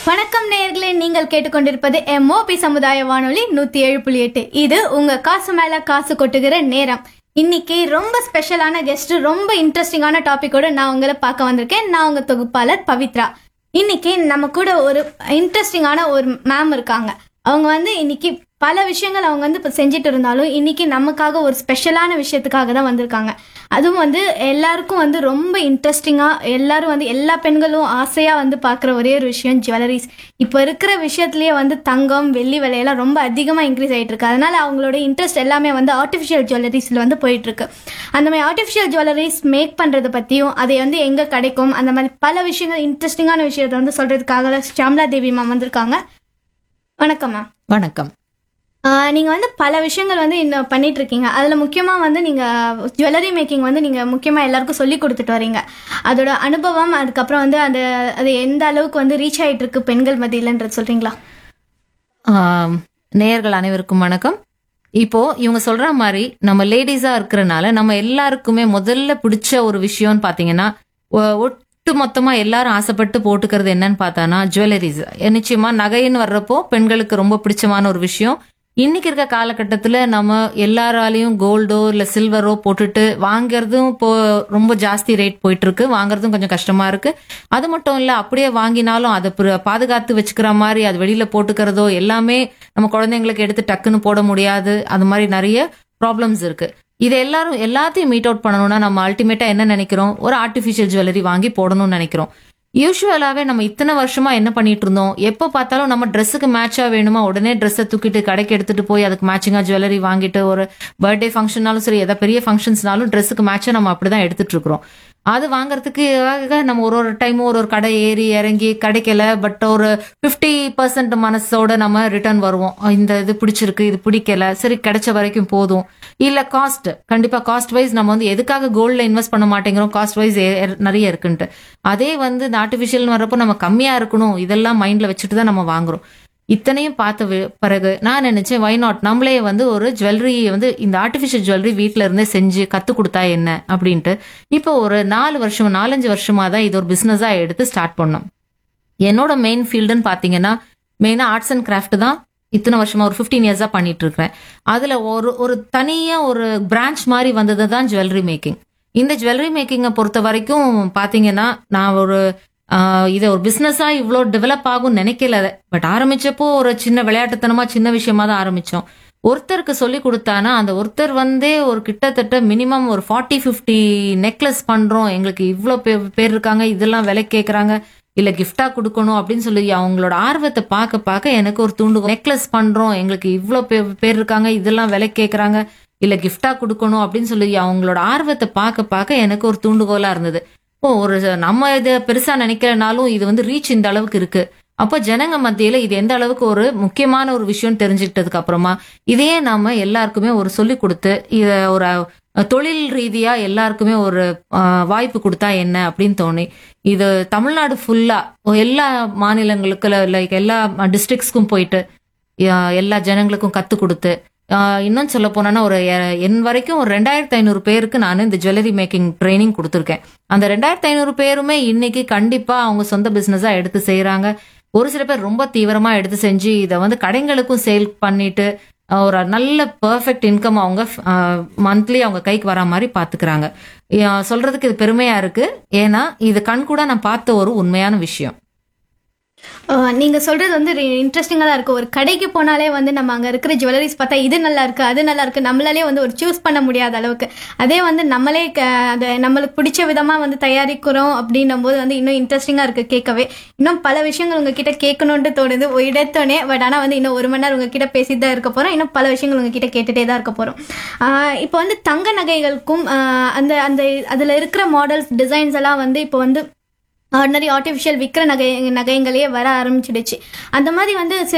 வணக்கம் நேயர்களே நீங்கள் கேட்டுக்கொண்டிருப்பது எம்ஓபி சமுதாய வானொலி நூத்தி ஏழு புள்ளி எட்டு இது உங்க காசு மேல காசு கொட்டுகிற நேரம் இன்னைக்கு ரொம்ப ஸ்பெஷலான கெஸ்ட் ரொம்ப இன்ட்ரெஸ்டிங்கான டாபிக்கோட நான் உங்களை பார்க்க வந்திருக்கேன் நான் உங்க தொகுப்பாளர் பவித்ரா இன்னைக்கு நம்ம கூட ஒரு இன்ட்ரெஸ்டிங்கான ஒரு மேம் இருக்காங்க அவங்க வந்து இன்னைக்கு பல விஷயங்கள் அவங்க வந்து இப்போ செஞ்சுட்டு இருந்தாலும் இன்னைக்கு நமக்காக ஒரு ஸ்பெஷலான விஷயத்துக்காக தான் வந்திருக்காங்க அதுவும் வந்து எல்லாருக்கும் வந்து ரொம்ப இன்ட்ரெஸ்டிங்காக எல்லாரும் வந்து எல்லா பெண்களும் ஆசையாக வந்து பார்க்குற ஒரே ஒரு விஷயம் ஜுவல்லரிஸ் இப்போ இருக்கிற விஷயத்துலேயே வந்து தங்கம் வெள்ளி விலையெல்லாம் ரொம்ப அதிகமாக இன்க்ரீஸ் ஆகிட்டு இருக்கு அதனால அவங்களோட இன்ட்ரெஸ்ட் எல்லாமே வந்து ஆர்டிஃபிஷியல் ஜுவல்லரிஸில் வந்து போயிட்டு இருக்கு அந்த மாதிரி ஆர்டிஃபிஷியல் ஜுவல்லரிஸ் மேக் பண்ணுறதை பற்றியும் அதை வந்து எங்கே கிடைக்கும் அந்த மாதிரி பல விஷயங்கள் இன்ட்ரெஸ்டிங்கான விஷயத்தை வந்து சொல்கிறதுக்காக ஷாம்லா தேவி மேம் வந்திருக்காங்க வணக்கம் மேம் வணக்கம் ஆஹ் நீங்க வந்து பல விஷயங்கள் வந்து இன்னும் பண்ணிட்டு இருக்கீங்க அதுல முக்கியமா வந்து நீங்க ஜுவல்லரி மேக்கிங் வந்து நீங்க முக்கியமா எல்லாருக்கும் சொல்லி கொடுத்துட்டு வரீங்க அதோட அனுபவம் அதுக்கப்புறம் வந்து அந்த அது எந்த அளவுக்கு வந்து ரீச் ஆயிட்டு இருக்கு பெண்கள் மத்தியிலன்றது சொல்றீங்களா ஆம், நேயர்கள் அனைவருக்கும் வணக்கம் இப்போ இவங்க சொல்ற மாதிரி நம்ம லேடிஸா இருக்கிறனால நம்ம எல்லாருக்குமே முதல்ல பிடிச்ச ஒரு விஷயம்னு பாத்தீங்கன்னா ஒ- ஒட்டு மொத்தமா எல்லாரும் ஆசைப்பட்டு போட்டுக்கிறது என்னன்னு பார்த்தானா ஜுவல்லரிஸ் நிச்சயமா நகைன்னு வர்றப்போ பெண்களுக்கு ரொம்ப பிடிச்சமான ஒரு விஷயம் இன்னைக்கு இருக்க காலகட்டத்துல நம்ம எல்லாராலையும் கோல்டோ இல்ல சில்வரோ போட்டுட்டு வாங்குறதும் இப்போ ரொம்ப ஜாஸ்தி ரேட் போயிட்டு இருக்கு வாங்குறதும் கொஞ்சம் கஷ்டமா இருக்கு அது மட்டும் இல்ல அப்படியே வாங்கினாலும் அதை பிற- பாதுகாத்து வச்சுக்கிற மாதிரி அது வெளியில போட்டுக்கிறதோ எல்லாமே நம்ம குழந்தைங்களுக்கு எடுத்து டக்குன்னு போட முடியாது அது மாதிரி நிறைய ப்ராப்ளம்ஸ் இருக்கு இது எல்லாரும் எல்லாத்தையும் மீட் அவுட் பண்ணணும்னா நம்ம அல்டிமேட்டா என்ன நினைக்கிறோம் ஒரு ஆர்டிஃபிஷியல் ஜுவல்லரி வாங்கி போடணும்னு நினைக்கிறோம் யூஸ்வலாவே நம்ம இத்தனை வருஷமா என்ன பண்ணிட்டு இருந்தோம் எப்போ பார்த்தாலும் நம்ம ட்ரெஸ்ஸுக்கு மேட்சா வேணுமா உடனே ட்ரெஸ்ஸை தூக்கிட்டு கடைக்கு எடுத்துட்டு போய் அதுக்கு மேட்சிங்கா ஜுவல்லரி வாங்கிட்டு ஒரு பர்த்டே ஃபங்க்ஷன்னாலும் சரி எதாவது பெரிய ஃபங்க்ஷன்ஸ்னாலும் ட்ரெஸ்ஸுக்கு மேட்சா நம்ம அப்படிதான் எடுத்துட்டு இருக்கிறோம் அது வாங்குறதுக்கு நம்ம ஒரு ஒரு டைமும் ஒரு ஒரு கடை ஏறி இறங்கி கிடைக்கல பட் ஒரு ஃபிஃப்டி பர்சன்ட் மனசோட நம்ம ரிட்டர்ன் வருவோம் இந்த இது பிடிச்சிருக்கு இது பிடிக்கல சரி கிடைச்ச வரைக்கும் போதும் இல்ல காஸ்ட் கண்டிப்பா காஸ்ட் வைஸ் நம்ம வந்து எதுக்காக கோல்ட்ல இன்வெஸ்ட் பண்ண மாட்டேங்கிறோம் காஸ்ட் வைஸ் நிறைய இருக்குன்ட்டு அதே வந்து இந்த ஆர்டிஃபிஷியல் வர்றப்போ நம்ம கம்மியா இருக்கணும் இதெல்லாம் மைண்ட்ல வச்சுட்டு தான் நம்ம வாங்குறோம் இத்தனையும் பார்த்த வி- பிறகு நான் நினைச்சேன் வை நாட் நம்மளே வந்து ஒரு ஜுவல்லரி வந்து இந்த ஆர்டிஃபிஷியல் ஜுவல்லரி வீட்ல இருந்தே செஞ்சு கத்து கொடுத்தா என்ன அப்படின்ட்டு இப்போ ஒரு நாலு வருஷம் நாலஞ்சு வருஷமா தான் இது ஒரு பிசினஸா எடுத்து ஸ்டார்ட் பண்ணோம் என்னோட மெயின் ஃபீல்டுன்னு பாத்தீங்கன்னா மெயினா ஆர்ட்ஸ் அண்ட் கிராஃப்ட் தான் இத்தனை வருஷமா ஒரு 15 இயர்ஸா பண்ணிட்டு இருக்கிறேன் அதுல ஒரு ஒரு தனியா ஒரு பிரான்ச் மாதிரி வந்தது தான் ஜுவல்லரி மேக்கிங் இந்த ஜுவல்லரி மேக்கிங்கை பொறுத்த வரைக்கும் பாத்தீங்கன்னா நான் ஒரு ஆஹ், இதை ஒரு பிசினஸா இவ்வளோ டெவலப் ஆகும்னு நினைக்கல பட் ஆரம்பிச்சப்போ ஒரு சின்ன விளையாட்டுத்தனமா சின்ன விஷயமா தான் ஆரம்பிச்சோம் ஒருத்தருக்கு சொல்லி கொடுத்தானா அந்த ஒருத்தர் வந்தே ஒரு கிட்டத்தட்ட மினிமம் ஒரு ஃபார்ட்டி ஃபிஃப்டி நெக்லஸ் பண்றோம் எங்களுக்கு இவ்வளோ பேர் இருக்காங்க இதெல்லாம் விலை கேட்குறாங்க இல்ல கிஃப்டா கொடுக்கணும் அப்படின்னு சொல்லி அவங்களோட ஆர்வத்தை பார்க்க பார்க்க எனக்கு ஒரு தூண்டு நெக்லஸ் பண்றோம் எங்களுக்கு இவ்வளோ பேர் இருக்காங்க இதெல்லாம் விலை கேட்குறாங்க இல்ல கிஃப்டா கொடுக்கணும் அப்படின்னு சொல்லி அவங்களோட ஆர்வத்தை பார்க்க பார்க்க எனக்கு ஒரு தூண்டுகோலா இருந்தது ஓ ஒரு நம்ம இதை பெருசா நினைக்கிறனாலும் இது வந்து ரீச் இந்த அளவுக்கு இருக்கு அப்போ ஜனங்க மத்தியில இது எந்த அளவுக்கு ஒரு முக்கியமான ஒரு விஷயம் தெரிஞ்சுக்கிட்டதுக்கு அப்புறமா இதையே நாம எல்லாருக்குமே ஒரு சொல்லி கொடுத்து இத ஒரு அஹ், தொழில் ரீதியா எல்லாருக்குமே ஒரு அஹ், வாய்ப்பு கொடுத்தா என்ன அப்படின்னு தோணி இது தமிழ்நாடு ஃபுல்லா எல்லா மாநிலங்களுக்கு லைக் எல்லா டிஸ்ட்ரிக்ஸ்க்கும் போயிட்டு அஹ், எல்லா ஜனங்களுக்கும் கத்து கொடுத்து அஹ், இன்னும் சொல்ல போனோன்னா ஒரு எ- என் வரைக்கும் ஒரு ரெண்டாயிரத்தி ஐநூறு பேருக்கு நான் இந்த ஜுவல்லரி மேக்கிங் ட்ரைனிங் கொடுத்துருக்கேன் அந்த ரெண்டாயிரத்தி ஐநூறு பேருமே இன்னைக்கு கண்டிப்பா அவங்க சொந்த பிசினஸா எடுத்து செய்யறாங்க ஒரு சில பேர் ரொம்ப தீவிரமா எடுத்து செஞ்சு இதை வந்து கடைங்களுக்கும் சேல் பண்ணிட்டு அஹ், ஒரு நல்ல பெர்ஃபெக்ட் இன்கம் அவங்க மந்த்லி அவங்க கைக்கு வரா மாதிரி பாத்துக்கிறாங்க அஹ், சொல்றதுக்கு இது பெருமையா இருக்கு ஏன்னா இது கண் கூட நான் பார்த்த ஒரு உண்மையான விஷயம் ஆஹ் நீங்க சொல்றது வந்து இன்ட்ரெஸ்டிங்கா தான் இருக்கு ஒரு கடைக்கு போனாலே வந்து நம்ம அங்க இருக்கிற ஜுவல்லரிஸ் பார்த்தா இது நல்லா இருக்கு அது நல்லா இருக்கு நம்மளாலே வந்து ஒரு சூஸ் பண்ண முடியாத அளவுக்கு அதே வந்து நம்மளே க- அது நம்மளுக்கு பிடிச்ச விதமா வந்து தயாரிக்கிறோம் அப்படின்னும் போது வந்து இன்னும் இன்ட்ரெஸ்டிங்கா இருக்கு கேட்கவே இன்னும் பல விஷயங்கள் உங்ககிட்ட கேட்கணும்னு தோணுது ஒரு இடத்தோனே பட் ஆனா வந்து இன்னும் ஒரு மணி நேரம் உங்ககிட்ட பேசிட்டு தான் இருக்க போறோம் இன்னும் பல விஷயங்கள் உங்ககிட்ட கேட்டுட்டே தான் இருக்க போறோம் ஆஹ் இப்போ வந்து தங்க நகைகளுக்கும் ஆஹ் அந்த அந்த அதுல இருக்கிற மாடல்ஸ் டிசைன்ஸ் எல்லாம் வந்து இப்போ வந்து ஆர்டினரி ஆர்டிஃபிஷியல் விற்கிற நகை நகைங்களே வர ஆரம்பிச்சிடுச்சு அந்த மாதிரி வந்து